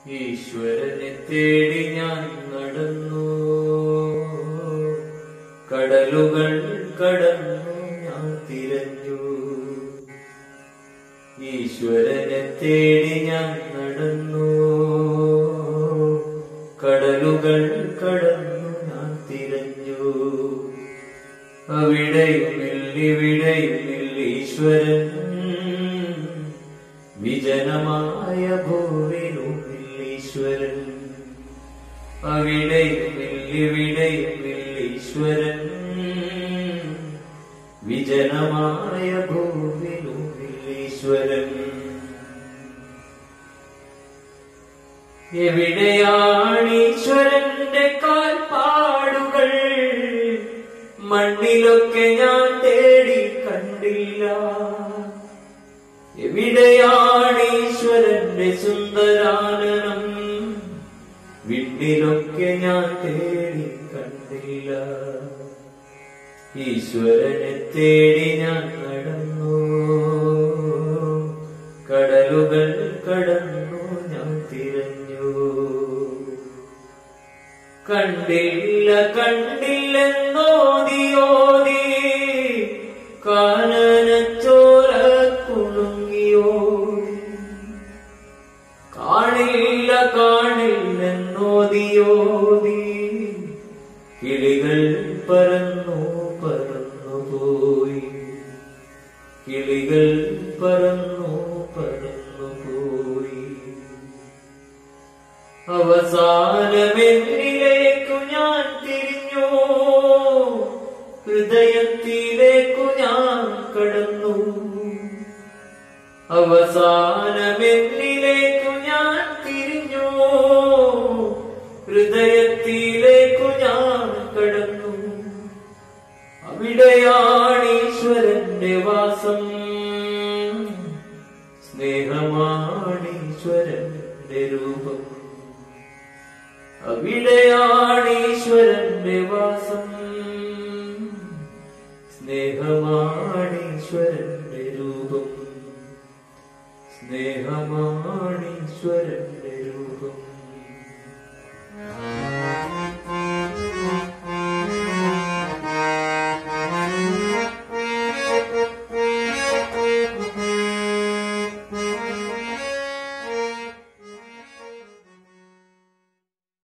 ഈശ്വരനെ തേടി ഞാൻ നടന്നു കടലുകൾ കടന്നു ഞാൻ തിരഞ്ഞു ഈശ്വരനെ തേടി ഞാൻ നടന്നു കടലുകൾ കടന്നു ഞാൻ തിരഞ്ഞു അവിടെയുമില്ലിവിടെയുമില്ല ഈശ്വരൻ വിജനമായ ഭൂവിലുമില്ല ഈശ്വരൻ അവിടെയുമില്ലിവിടെയുമില്ല ഈശ്വരൻ വിജനമായ ഭൂവിലുമില്ല ഈശ്വരൻ എവിടെയാണീശ്വരന്റെ കാൽപ്പാടുകൾ മണ്ണിലൊക്കെ ഞാൻ തേടി കണ്ടില്ല എവിടെയാണീശ്വരന്റെ സുന്ദരാനനം വിണ്ണിലൊക്കെ ഞാൻ തേടി കണ്ടില്ല ഈശ്വരനെ തേടി ഞാൻ നടന്നു കടലുകൾ കടന്നു ഞാൻ തിരഞ്ഞു കണ്ടില്ല കണ്ടില്ലെന്നോതിയോതി കാനനച്ചോര കുളുങ്ങിയോ കാണില്ല കാണില്ലെന്നോതിയോതി കിളികൾ പറന്നു പറന്നു പോയി കിളികൾ പറന്നു പറന്നു പോയി അവസാനമെന്നിലേക്കു ഞാൻ തിരിഞ്ഞു ഹൃദയത്തിലേക്കു ഞാൻ കടന്നു അവസാനമെന്നിലേക്കു ഞാൻ തിരിഞ്ഞു ഹൃദയത്തിലേക്കു ഞാൻ കടന്നു അവിടെയാണ് ഈശ്വരന്റെ വാസം സ്നേഹമാണ് ഈശ്വരന്റെ രൂപം അവിടെയാണ് ഈശ്വരന്റെ വാസം സ്നേഹമാണ് ഈശ്വരന്റെ രൂപം സ്നേഹമാണ് ഈശ്വരന്റെ